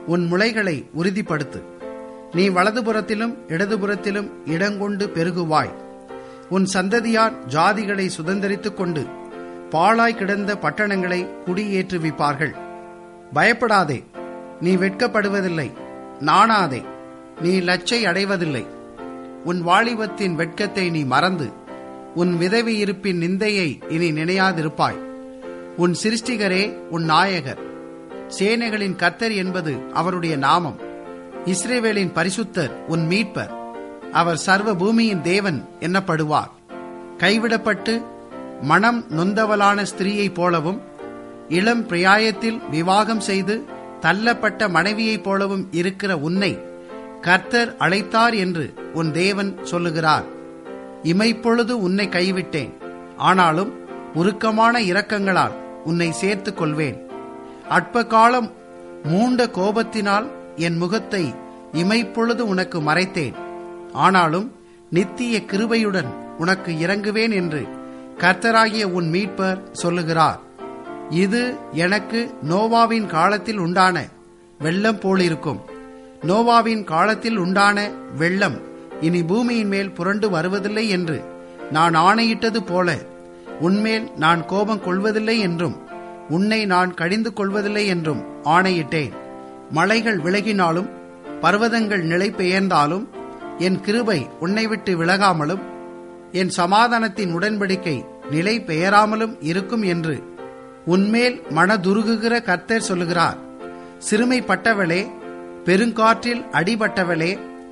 உன் முளைகளை உறுதிப்படுத்து நீ வலதுபுறத்திலும் இடதுபுறத்திலும் இடங்கொண்டு பெருகுவாய் உன் சந்ததியார் ஜாதிகளை சுதந்திரித்துக் கொண்டு பாழாய் கிடந்த பட்டணங்களை குடியேற்றுவிப்பார்கள் பயப்படாதே நீ வெட்கப்படுவதில்லை நாணாதே நீ லச்சை அடைவதில்லை உன் வாலிபத்தின் வெட்கத்தை நீ மறந்து உன் விதவி இருப்பின் நிந்தையை இனி நினையாதிருப்பாய் உன் சிருஷ்டிகரே உன் நாயகர் சேனைகளின் கர்த்தர் என்பது அவருடைய நாமம் இஸ்ரேவேலின் பரிசுத்தர் உன் மீட்பர் அவர் சர்வ பூமியின் தேவன் என்னப்படுவார் கைவிடப்பட்டு மனம் நொந்தவளான ஸ்திரீயைப் போலவும் இளம் பிரியாயத்தில் விவாகம் செய்து தள்ளப்பட்ட மனைவியைப் போலவும் இருக்கிற உன்னை கர்த்தர் அழைத்தார் என்று உன் தேவன் சொல்லுகிறார் இமைப்பொழுது உன்னை கைவிட்டேன் ஆனாலும் உருக்கமான இரக்கங்களால் உன்னை சேர்த்துக் கொள்வேன் அற்ப காலம் மூண்ட கோபத்தினால் என் முகத்தை இமைப்பொழுது உனக்கு மறைத்தேன் ஆனாலும் நித்திய கிருபையுடன் உனக்கு இறங்குவேன் என்று கர்த்தராகிய உன் மீட்பர் சொல்லுகிறார் இது எனக்கு நோவாவின் காலத்தில் உண்டான வெள்ளம் போலிருக்கும் நோவாவின் காலத்தில் உண்டான வெள்ளம் இனி பூமியின் மேல் புரண்டு வருவதில்லை என்று நான் ஆணையிட்டது போல உன்மேல் நான் கோபம் கொள்வதில்லை என்றும் உன்னை நான் கடிந்து கொள்வதில்லை என்றும் ஆணையிட்டேன் மலைகள் விலகினாலும் பர்வதங்கள் நிலை பெயர்ந்தாலும் என் கிருபை உன்னை விட்டு விலகாமலும் என் சமாதானத்தின் உடன்படிக்கை நிலை பெயராமலும் இருக்கும் என்று உன்மேல் மனதுருகுகிற கர்த்தர் சொல்லுகிறார் சிறுமைப்பட்டவளே பெருங்காற்றில் அடிபட்டவளே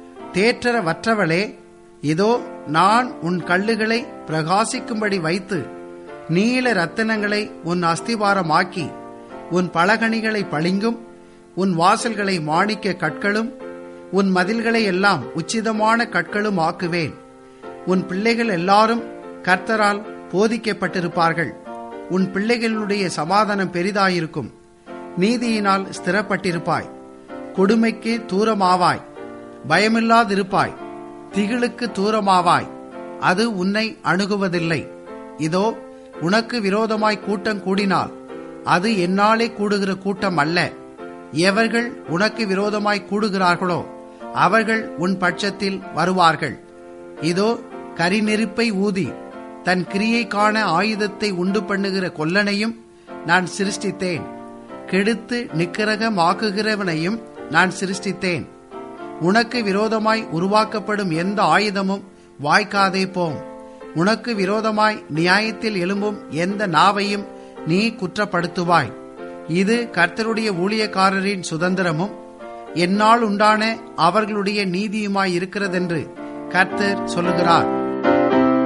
தேற்றரவற்றவளே இதோ நான் உன் கல்லுகளை பிரகாசிக்கும்படி வைத்து நீல ரத்தினங்களை உன் அஸ்திவாரமாக்கி உன் பலகணிகளை பளிங்கும் உன் வாசல்களை மாணிக்க கற்களும் உன் மதில்களை எல்லாம் உச்சிதமான கற்களும் ஆக்குவேன் உன் பிள்ளைகள் எல்லாரும் கர்த்தரால் போதிக்கப்பட்டிருப்பார்கள் உன் பிள்ளைகளுடைய சமாதானம் பெரிதாயிருக்கும் நீதியினால் ஸ்திரப்பட்டிருப்பாய் கொடுமைக்கு தூரமாவாய் பயமில்லாதிருப்பாய் திகிலுக்கு தூரமாவாய் அது உன்னை அணுகுவதில்லை இதோ உனக்கு விரோதமாய் கூட்டம் கூடினால் அது என்னாலே கூடுகிற கூட்டம் அல்ல எவர்கள் உனக்கு விரோதமாய் கூடுகிறார்களோ அவர்கள் உன் பட்சத்தில் வருவார்கள் இதோ கரிநெருப்பை ஊதி தன் கிரியை காண ஆயுதத்தை உண்டு பண்ணுகிற கொல்லனையும் நான் சிருஷ்டித்தேன் கெடுத்து நிக்கரகமாக்குகிறவனையும் நான் சிருஷ்டித்தேன் உனக்கு விரோதமாய் உருவாக்கப்படும் எந்த ஆயுதமும் வாய்க்காதே போம் உனக்கு விரோதமாய் நியாயத்தில் எழும்பும் எந்த நாவையும் நீ குற்றப்படுத்துவாய் இது கர்த்தருடைய ஊழியக்காரரின் சுதந்திரமும் என்னால் உண்டான அவர்களுடைய நீதியுமாய் இருக்கிறதென்று கர்த்தர் சொல்லுகிறார்